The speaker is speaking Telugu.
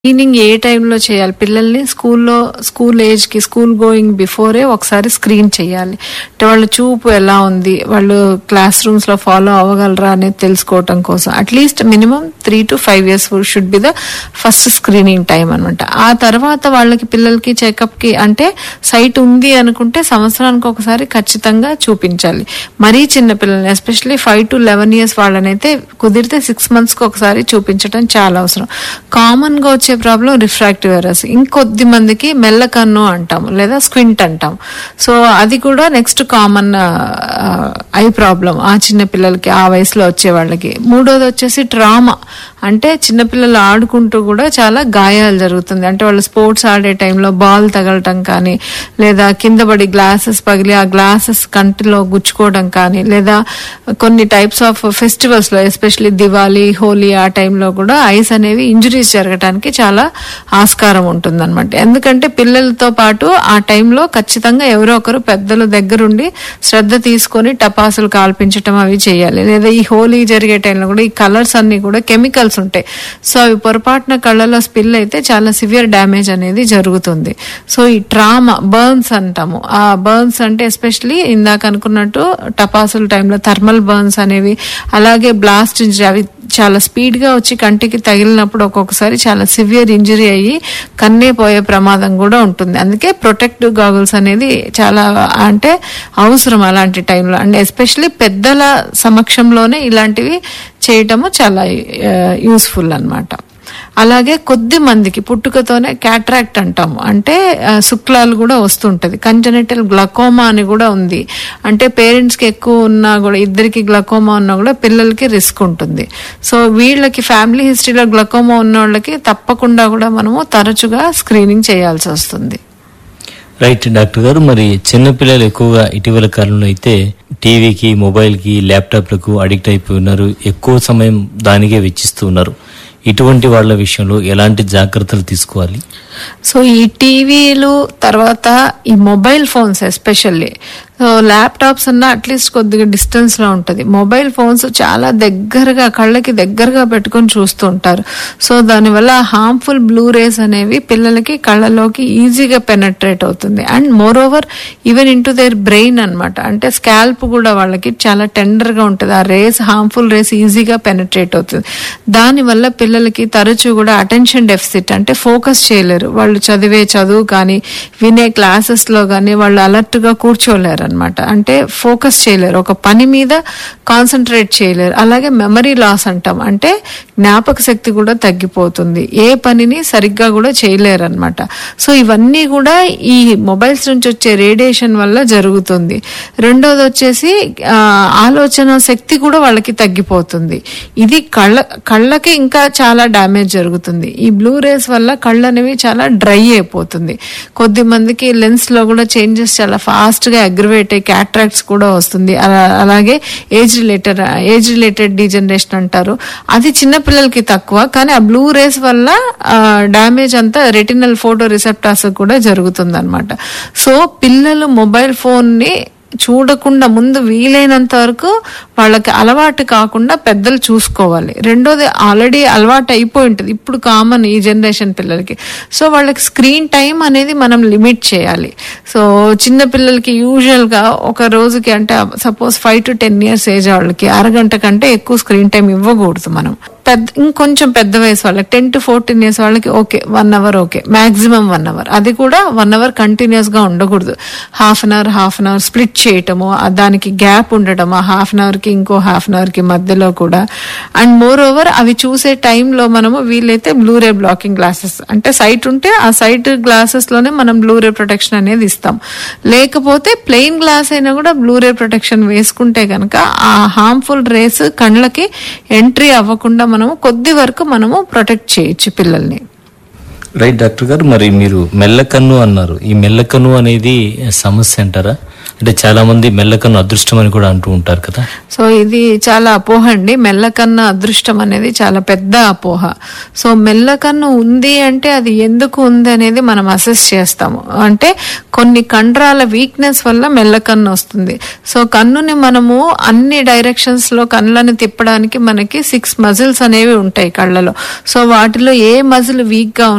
స్క్రీనింగ్ ఏ టైంలో చేయాలి పిల్లల్ని స్కూల్లో స్కూల్ ఏజ్కి స్కూల్ గోయింగ్ బిఫోరే ఒకసారి స్క్రీన్ చేయాలి అంటే వాళ్ళ చూపు ఎలా ఉంది వాళ్ళు క్లాస్ రూమ్స్లో ఫాలో అవ్వగలరా అనేది తెలుసుకోవటం కోసం at least minimum three to five years should be the first screening time అనమాట ఆ తర్వాత వాళ్ళకి పిల్లలకి చెకప్కి అంటే సైట్ ఉంది అనుకుంటే సంవత్సరానికి ఒకసారి ఖచ్చితంగా చూపించాలి మరీ చిన్న పిల్లల్ని especially five to eleven years వాళ్ళనైతే కుదిరితే సిక్స్ మంత్స్కి ఒకసారి చూపించడం చాలా అవసరం కామన్గా వచ్చే ప్రాబ్లం రిఫ్రాక్టివ్ ఎరర్స్ ఇంకొద్ది మందికి మెల్లకన్ను అంటాం లేదా స్క్వింట్ అంటాం సో అది కూడా నెక్స్ట్ కామన్ ఐ ప్రాబ్లం ఆ చిన్న పిల్లలకి ఆ వయసులో వచ్చే వాళ్ళకి మూడోది వచ్చేసి ట్రామా అంటే చిన్నపిల్లలు ఆడుకుంటూ కూడా చాలా గాయాలు జరుగుతుంది అంటే వాళ్ళు స్పోర్ట్స్ ఆడే టైంలో బాల్ తగలటం కానీ లేదా కింద పడి గ్లాసెస్ పగిలి ఆ గ్లాసెస్ కంటిలో గుచ్చుకోవడం కానీ లేదా కొన్ని టైప్స్ ఆఫ్ ఫెస్టివల్స్ లో ఎస్పెషల్లీ దివాళీ హోలీ ఆ టైంలో కూడా ఐస్ అనేవి ఇంజురీస్ జరగడానికి చాలా ఆస్కారం ఉంటుందన్నమాట ఎందుకంటే పిల్లలతో పాటు ఆ టైంలో ఖచ్చితంగా ఎవరో ఒకరు పెద్దలు దగ్గరుండి శ్రద్ధ తీసుకొని టపాసులు కాల్పించటం అవి చేయాలి లేదా ఈ హోలీ జరిగే టైంలో కూడా ఈ కలర్స్ అన్ని కూడా కెమికల్స్ ఉంటాయి సో అవి పొరపాటున కళ్ళలో స్పిల్ అయితే చాలా సివియర్ డ్యామేజ్ అనేది జరుగుతుంది సో ఈ ట్రామా బర్న్స్ అంటాము ఆ బర్న్స్ అంటే ఎస్పెషలీ ఇందాక అనుకున్నట్టు టపాసుల టైంలో థర్మల్ బర్న్స్ అనేవి అలాగే బ్లాస్ట్ ఇంజరీ అవి చాలా స్పీడ్ గా వచ్చి కంటికి తగిలినప్పుడు ఒక్కొక్కసారి చాలా సివియర్ ఇంజరీ అయ్యి కన్నే పోయే ప్రమాదం కూడా ఉంటుంది అందుకే ప్రొటెక్టివ్ గాగుల్స్ అనేది చాలా అంటే అవసరం అలాంటి టైంలో అండ్ ఎస్పెషలీ పెద్దల సమక్షంలోనే ఇలాంటివి చేయటము చాలా యూస్ఫుల్ అన్నమాట అలాగే కొద్ది మందికి పుట్టుకతోనే క్యాట్రాక్ట్ అంటాము అంటే ఆ, శుక్లాలు కూడా వస్తుంటది కంజనెటల్ గ్లకోమా అని కూడా ఉంది అంటే పేరెంట్స్ కి ఎక్కువ ఉన్నా కూడా ఇద్దరికి గ్లకోమా ఉన్నా కూడా పిల్లలకి రిస్క్ ఉంటుంది సో వీళ్ళకి ఫ్యామిలీ హిస్టరీలో గ్లకోమా ఉన్న వాళ్ళకి తప్పకుండా కూడా మనము తరచుగా స్క్రీనింగ్ చేయాల్సి వస్తుంది రైట్ డాక్టర్ గారు మరి చిన్నపిల్లలు ఎక్కువగా ఇటీవల కాలంలో అయితే టీవీకి మొబైల్కి ల్యాప్టాప్లకు అడిక్ట్ అయిపోయి ఉన్నారు ఎక్కువ సమయం దానికే వెచ్చిస్తూ ఉన్నారు ఇటువంటి వాళ్ళ విషయంలో ఎలాంటి జాగ్రత్తలు తీసుకోవాలి సో ఈ టీవీలు తర్వాత ఈ mobile phones especially so laptops అన్న అట్లీస్ట్ కొద్దిగా డిస్టెన్స్ లో ఉంటది మొబైల్ ఫోన్స్ చాలా దగ్గరగా కళ్ళకి దగ్గరగా పెట్టుకొని చూస్తూ ఉంటారు సో దానివల్ల హార్మ్ఫుల్ బ్లూ రేస్ అనేవి పిల్లలకి కళ్ళలోకి ఈజీగా పెనట్రేట్ అవుతుంది and moreover even into their brain అనమాట అంటే స్కాల్ప్ కూడా వాళ్ళకి చాలా టెండర్ గా ఉంటుంది ఆ రేస్ హార్మ్ఫుల్ రేస్ ఈజీగా పెనట్రేట్ అవుతుంది దానివల్ల పిల్లలకి తరచూ కూడా అటెన్షన్ డెఫిసిట్ అంటే ఫోకస్ చేయలేరు వాళ్ళు చదివే చదువు కానీ వినే క్లాసెస్ లో కానీ వాళ్ళు అలర్ట్ గా కూర్చోలేరు అనమాట అంటే ఫోకస్ చేయలేరు ఒక పని మీద కాన్సన్ట్రేట్ చేయలేరు అలాగే మెమరీ లాస్ అంటాం అంటే జ్ఞాపక శక్తి కూడా తగ్గిపోతుంది ఏ పనిని సరిగ్గా కూడా చేయలేరు అనమాట సో ఇవన్నీ కూడా ఈ మొబైల్స్ నుంచి వచ్చే రేడియేషన్ వల్ల జరుగుతుంది రెండోది వచ్చేసి ఆ, ఆలోచన శక్తి కూడా వాళ్ళకి తగ్గిపోతుంది ఇది కళ్ళ కళ్ళకి ఇంకా చాలా డ్యామేజ్ జరుగుతుంది ఈ బ్లూ రేస్ వల్ల కళ్ళు అనేవి చాలా డ్రై అయిపోతుంది కొద్ది మందికి లెన్స్ లో కూడా చేంజెస్ చాలా ఫాస్ట్ గా అగ్రివేట్ అయ్యి క్యాట్రాక్ట్స్ కూడా వస్తుంది అలా- అలాగే age related age related degeneration అంటారు అది చిన్న పిల్లలకి తక్కువ కానీ ఆ బ్లూ రేస్ వల్ల డ్యామేజ్ అంతా రెటినల్ ఫోటో రిసెప్టార్స్ కూడా జరుగుతుంది అనమాట సో పిల్లలు మొబైల్ ఫోన్ ని చూడకుండా ముందు వీలైనంత వరకు వాళ్ళకి అలవాటు కాకుండా పెద్దలు చూసుకోవాలి రెండోది ఆల్రెడీ అలవాటు అయిపోయి ఉంటుంది ఇప్పుడు కామన్ ఈ జనరేషన్ పిల్లలకి సో వాళ్ళకి స్క్రీన్ టైం అనేది మనం లిమిట్ చేయాలి సో చిన్న పిల్లలకి యూజువల్ గా ఒక రోజుకి అంటే suppose five to ten years age వాళ్ళకి అరగంట కంటే ఎక్కువ స్క్రీన్ టైం ఇవ్వకూడదు మనం పెద్ద ఇంకొంచెం పెద్ద వయసు వాళ్ళకి టెన్ టు ఫోర్టీన్ ఇయర్స్ వాళ్ళకి okay one hour okay maximum one hour అది కూడా వన్ అవర్ కంటిన్యూస్ గా ఉండకూడదు half an hour half an hour split చేయటము ఆ దానికి గ్యాప్ ఉండటం ఆ హాఫ్ అన్ అవర్ కి ఇంకో హాఫ్ అన్ అవర్ కి మధ్యలో కూడా అండ్ మోర్ ఓవర్ అవి చూసే టైంలో మనము వీలైతే బ్లూరే బ్లాకింగ్ గ్లాసెస్ అంటే సైట్ ఉంటే ఆ సైట్ గ్లాసెస్ లోనే మనం బ్లూరే ప్రొటెక్షన్ అనేది ఇస్తాం లేకపోతే ప్లెయిన్ గ్లాస్ అయినా కూడా బ్లూరే ప్రొటెక్షన్ వేసుకుంటే కనుక ఆ హార్మ్ఫుల్ రేస్ కళ్ళకి ఎంట్రీ అవ్వకుండా మనము కొద్ది వరకు మనము ప్రొటెక్ట్ చేయొచ్చు పిల్లల్ని రైట్ డాక్టర్ గారు మరి మీరు మెల్లకన్ను అన్నారు ఈ మెల్లకన్ను అనేది సమస్య అంటారా అంటే చాలా మంది మెల్లకన్ను అదృష్టం అని కూడా అంటూ ఉంటారు కదా సో ఇది చాలా అపోహ అండి మెల్లకన్ను అదృష్టం అనేది చాలా పెద్ద అపోహ సో మెల్లకన్ను ఉంది అంటే అది ఎందుకు ఉంది అనేది మనం అసెస్ చేస్తాము అంటే కొన్ని కండరాల వీక్నెస్ వల్ల మెల్లకన్ను వస్తుంది సో కన్నుని మనము అన్ని డైరెక్షన్స్ లో కళ్ళని తిప్పడానికి మనకి సిక్స్ మజిల్స్ అనేవి ఉంటాయి కళ్ళలో సో వాటిలో ఏ మజిల్ వీక్ గా